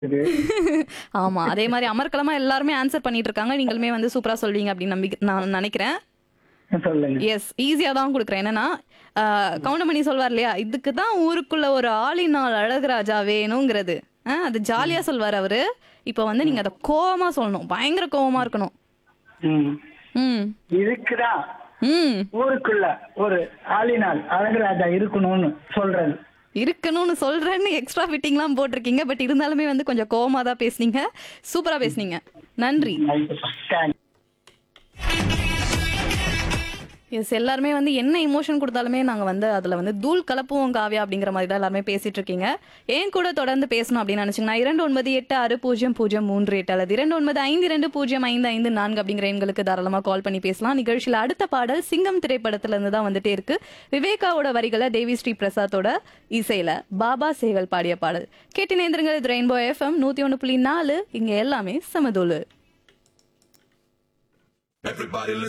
இது ஆமா அதே மாதிரி அமர்க்கலமா எல்லாருமே ஆன்சர் பண்ணிட்டு இருக்காங்க நீங்களுமே வந்து சூப்பரா சொல்வீங்க அப்படின்னு நம்பி நான் நினைக்கிறேன் சொல்லுங்க எஸ் ஈஸியா தான் கொடுக்குறேன் என்னன்னா ஆஹ், கவுண்டமணி சொல்வார் இல்லையா இதுக்கு தான் ஊருக்குள்ள ஒரு ஆளினால் அழகுராஜா வேணுங்கிறது ஆஹ், அது ஜாலியா சொல்வார் அவரு இப்போ வந்து நீங்க அதை கோவமா சொல்லணும் பயங்கர கோவமா இருக்கணும் ம். ம் இதுக்குதான் ம் ஊருக்குள்ள ஒரு ஆளினால் அழகுராஜா இருக்கணும்னு சொல்றது இருக்கணும்னு சொல்றேன்னு எக்ஸ்ட்ரா ஃபிட்டிங்லாம் போட்டிருக்கீங்க பட் இருந்தாலுமே வந்து கொஞ்சம் கோவமா தான் பேசுனீங்க சூப்பரா பேசுனீங்க நன்றி தேங்க்ஸ் எஸ் எல்லாருமே வந்து என்ன இமோஷன் கொடுத்தாலுமே நாங்கள் வந்து அதில் வந்து தூள் கலப்புவோம் காவியா அப்படிங்கிற மாதிரி தான் எல்லாருமே பேசிட்டு இருக்கீங்க ஏன் கூட தொடர்ந்து பேசணும் அப்படின்னு நினச்சிங்கன்னா இரண்டு ஒன்பது எட்டு ஆறு பூஜ்ஜியம் பூஜ்ஜியம் மூன்று எட்டு அல்லது இரண்டு ஒன்பது ஐந்து இரண்டு பூஜ்ஜியம் ஐந்து ஐந்து நான்கு அப்படிங்கிற எண்களுக்கு தாராளமாக கால் பண்ணி பேசலாம் நிகழ்ச்சியில் அடுத்த பாடல் சிங்கம் திரைப்படத்துல இருந்து தான் வந்துட்டே இருக்கு விவேகாவோட வரிகளை தேவி ஸ்ரீ பிரசாத்தோட இசையில பாபா சேகல் பாடிய பாடல் கேட்டு நேந்திரங்கள் இது ரெயின்போ எஃப்எம் நூற்றி ஒன்று புள்ளி நாலு இங்கே எல்லாமே சமதூளு Everybody listen.